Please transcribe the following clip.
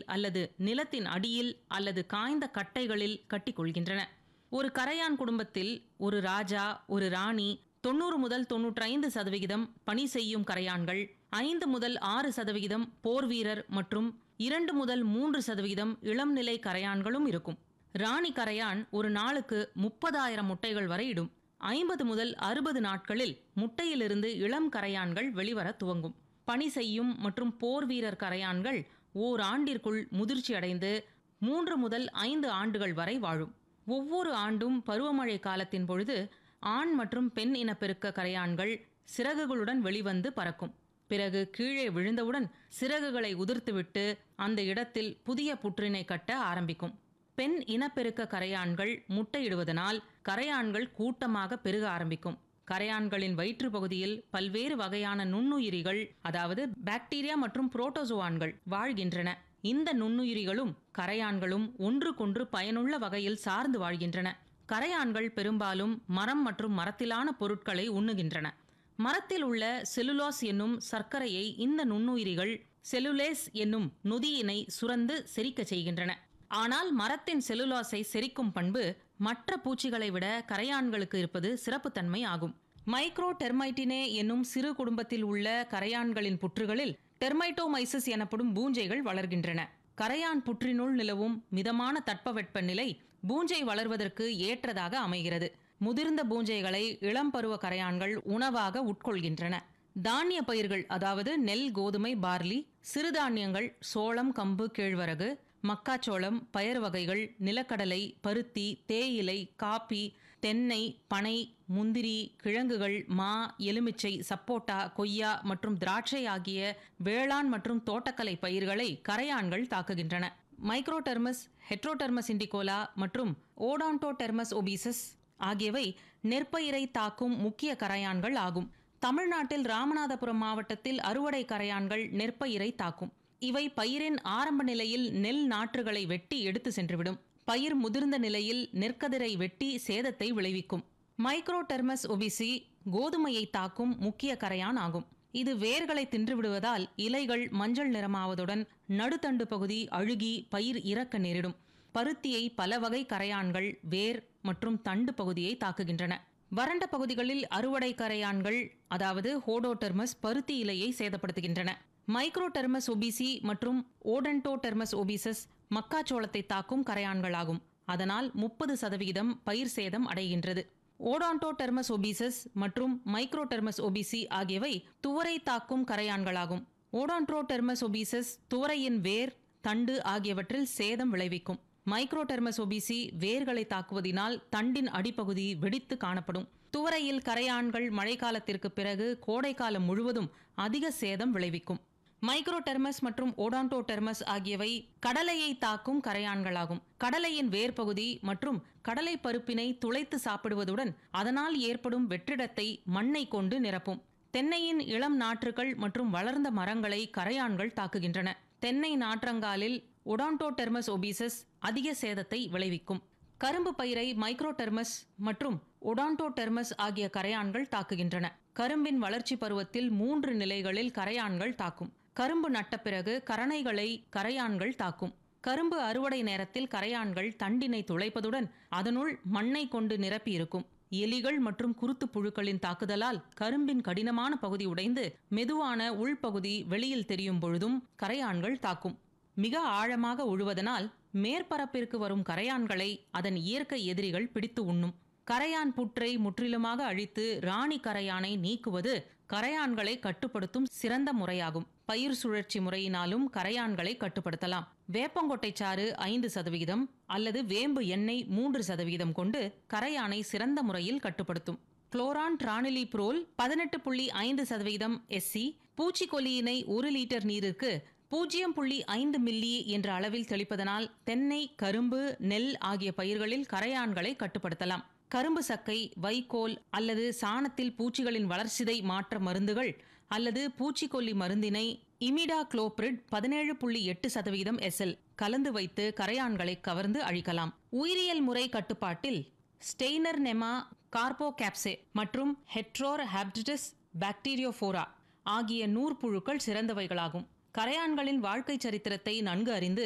அல்லது நிலத்தின் அடியில் அல்லது காய்ந்த கட்டைகளில் கட்டிக்கொள்கின்றன ஒரு கரையான் குடும்பத்தில் ஒரு ராஜா ஒரு ராணி தொண்ணூறு முதல் தொன்னூற்றைந்து சதவிகிதம் பணி செய்யும் கரையான்கள் ஐந்து முதல் ஆறு சதவிகிதம் போர் வீரர் மற்றும் இரண்டு முதல் மூன்று சதவிகிதம் இளம்நிலை கரையான்களும் இருக்கும் ராணி கரையான் ஒரு நாளுக்கு முப்பதாயிரம் முட்டைகள் வரை இடும் ஐம்பது முதல் அறுபது நாட்களில் முட்டையிலிருந்து இளம் கரையான்கள் வெளிவர துவங்கும் பணி செய்யும் மற்றும் போர் வீரர் கரையான்கள் ஓராண்டிற்குள் முதிர்ச்சி அடைந்து மூன்று முதல் ஐந்து ஆண்டுகள் வரை வாழும் ஒவ்வொரு ஆண்டும் பருவமழை காலத்தின் பொழுது ஆண் மற்றும் பெண் இனப்பெருக்க கரையான்கள் சிறகுகளுடன் வெளிவந்து பறக்கும் பிறகு கீழே விழுந்தவுடன் சிறகுகளை உதிர்த்துவிட்டு அந்த இடத்தில் புதிய புற்றினை கட்ட ஆரம்பிக்கும் பெண் இனப்பெருக்க கரையான்கள் முட்டையிடுவதனால் கரையான்கள் கூட்டமாக பெருக ஆரம்பிக்கும் கரையான்களின் வயிற்று பகுதியில் பல்வேறு வகையான நுண்ணுயிரிகள் அதாவது பாக்டீரியா மற்றும் புரோட்டோசோவான்கள் வாழ்கின்றன இந்த நுண்ணுயிரிகளும் கரையான்களும் ஒன்றுக்கொன்று பயனுள்ள வகையில் சார்ந்து வாழ்கின்றன கரையான்கள் பெரும்பாலும் மரம் மற்றும் மரத்திலான பொருட்களை உண்ணுகின்றன மரத்தில் உள்ள செலுலோஸ் என்னும் சர்க்கரையை இந்த நுண்ணுயிரிகள் செலுலேஸ் என்னும் நொதியினை சுரந்து செரிக்கச் செய்கின்றன ஆனால் மரத்தின் செலுலோஸை செரிக்கும் பண்பு மற்ற பூச்சிகளை விட கரையான்களுக்கு இருப்பது சிறப்புத்தன்மை ஆகும் மைக்ரோ டெர்மைட்டினே என்னும் சிறு குடும்பத்தில் உள்ள கரையான்களின் புற்றுகளில் டெர்மைட்டோமைசிஸ் எனப்படும் பூஞ்சைகள் வளர்கின்றன கரையான் புற்றினுள் நிலவும் மிதமான தட்பவெட்ப நிலை பூஞ்சை வளர்வதற்கு ஏற்றதாக அமைகிறது முதிர்ந்த பூஞ்சைகளை இளம் பருவ கரையான்கள் உணவாக உட்கொள்கின்றன தானிய பயிர்கள் அதாவது நெல் கோதுமை பார்லி சிறுதானியங்கள் சோளம் கம்பு கேழ்வரகு மக்காச்சோளம் பயறு வகைகள் நிலக்கடலை பருத்தி தேயிலை காப்பி தென்னை பனை முந்திரி கிழங்குகள் மா எலுமிச்சை சப்போட்டா கொய்யா மற்றும் திராட்சை ஆகிய வேளாண் மற்றும் தோட்டக்கலை பயிர்களை கரையான்கள் தாக்குகின்றன மைக்ரோடெர்மஸ் ஹெட்ரோடெர்மஸ் இண்டிகோலா மற்றும் ஓடான்டோடெர்மஸ் ஒபிசஸ் ஆகியவை நெற்பயிரை தாக்கும் முக்கிய கரையான்கள் ஆகும் தமிழ்நாட்டில் ராமநாதபுரம் மாவட்டத்தில் அறுவடை கரையான்கள் நெற்பயிரை தாக்கும் இவை பயிரின் ஆரம்ப நிலையில் நெல் நாற்றுகளை வெட்டி எடுத்து சென்றுவிடும் பயிர் முதிர்ந்த நிலையில் நெற்கதிரை வெட்டி சேதத்தை விளைவிக்கும் மைக்ரோடெர்மஸ் ஒபிசி கோதுமையை தாக்கும் முக்கிய கரையான் ஆகும் இது வேர்களை தின்றுவிடுவதால் இலைகள் மஞ்சள் நிறமாவதுடன் நடுத்தண்டு பகுதி அழுகி பயிர் இறக்க நேரிடும் பருத்தியை பல வகை கரையான்கள் வேர் மற்றும் தண்டு பகுதியை தாக்குகின்றன வறண்ட பகுதிகளில் அறுவடை கரையான்கள் அதாவது ஹோடோடெர்மஸ் பருத்தி இலையை சேதப்படுத்துகின்றன மைக்ரோடெர்மஸ் ஒபிசி மற்றும் ஓடன்டோடெர்மஸ் ஒபிசஸ் மக்காச்சோளத்தை தாக்கும் கரையான்களாகும் அதனால் முப்பது சதவிகிதம் பயிர் சேதம் அடைகின்றது ஓடான்டோடெர்மஸ் ஒபிசஸ் மற்றும் மைக்ரோடெர்மஸ் ஒபிசி ஆகியவை துவரை தாக்கும் கரையான்களாகும் ஓடான்ட்ரோடெர்மஸ் ஒபிசஸ் துவரையின் வேர் தண்டு ஆகியவற்றில் சேதம் விளைவிக்கும் மைக்ரோடெர்மஸ் ஒபிசி வேர்களை தாக்குவதினால் தண்டின் அடிப்பகுதி வெடித்து காணப்படும் துவரையில் கரையான்கள் மழைக்காலத்திற்கு பிறகு கோடைக்காலம் முழுவதும் அதிக சேதம் விளைவிக்கும் மைக்ரோடெர்மஸ் மற்றும் ஓடான்டோடெர்மஸ் ஆகியவை கடலையை தாக்கும் கரையான்களாகும் கடலையின் வேர்பகுதி மற்றும் கடலை பருப்பினை துளைத்து சாப்பிடுவதுடன் அதனால் ஏற்படும் வெற்றிடத்தை மண்ணை கொண்டு நிரப்பும் தென்னையின் இளம் நாற்றுகள் மற்றும் வளர்ந்த மரங்களை கரையான்கள் தாக்குகின்றன தென்னை நாற்றங்காலில் ஒடான்டோடெர்மஸ் ஒபிசஸ் அதிக சேதத்தை விளைவிக்கும் கரும்பு பயிரை மைக்ரோடெர்மஸ் மற்றும் ஒடான்டோடெர்மஸ் ஆகிய கரையான்கள் தாக்குகின்றன கரும்பின் வளர்ச்சி பருவத்தில் மூன்று நிலைகளில் கரையான்கள் தாக்கும் கரும்பு நட்ட பிறகு கரணைகளை கரையான்கள் தாக்கும் கரும்பு அறுவடை நேரத்தில் கரையான்கள் தண்டினை துளைப்பதுடன் அதனுள் மண்ணை கொண்டு நிரப்பி இருக்கும் எலிகள் மற்றும் குருத்து புழுக்களின் தாக்குதலால் கரும்பின் கடினமான பகுதி உடைந்து மெதுவான உள்பகுதி வெளியில் தெரியும் பொழுதும் கரையான்கள் தாக்கும் மிக ஆழமாக உழுவதனால் மேற்பரப்பிற்கு வரும் கரையான்களை அதன் இயற்கை எதிரிகள் பிடித்து உண்ணும் கரையான் புற்றை முற்றிலுமாக அழித்து ராணி கரையானை நீக்குவது கரையான்களை கட்டுப்படுத்தும் சிறந்த முறையாகும் பயிர் சுழற்சி முறையினாலும் கரையான்களை கட்டுப்படுத்தலாம் வேப்பங்கொட்டை சாறு ஐந்து சதவிகிதம் அல்லது வேம்பு எண்ணெய் மூன்று சதவிகிதம் கொண்டு கரையானை சிறந்த முறையில் கட்டுப்படுத்தும் குளோரான் டிரானிலி புரோல் பதினெட்டு புள்ளி ஐந்து சதவிகிதம் எஸ்சி பூச்சிக்கொல்லியினை ஒரு லிட்டர் நீருக்கு பூஜ்ஜியம் புள்ளி ஐந்து மில்லி என்ற அளவில் தெளிப்பதனால் தென்னை கரும்பு நெல் ஆகிய பயிர்களில் கரையான்களை கட்டுப்படுத்தலாம் கரும்பு சக்கை வைக்கோல் அல்லது சாணத்தில் பூச்சிகளின் வளர்சிதை மாற்ற மருந்துகள் அல்லது பூச்சிக்கொல்லி மருந்தினை இமிடா குளோப்ரிட் பதினேழு புள்ளி எட்டு சதவீதம் எஸ்எல் கலந்து வைத்து கரையான்களை கவர்ந்து அழிக்கலாம் உயிரியல் முறை கட்டுப்பாட்டில் ஸ்டெய்னர் நெமா கார்போகேப்சே மற்றும் ஹெட்ரோர் ஹாப்டிடஸ் பாக்டீரியோஃபோரா ஆகிய நூற்புழுக்கள் சிறந்தவைகளாகும் கரையான்களின் வாழ்க்கை சரித்திரத்தை நன்கு அறிந்து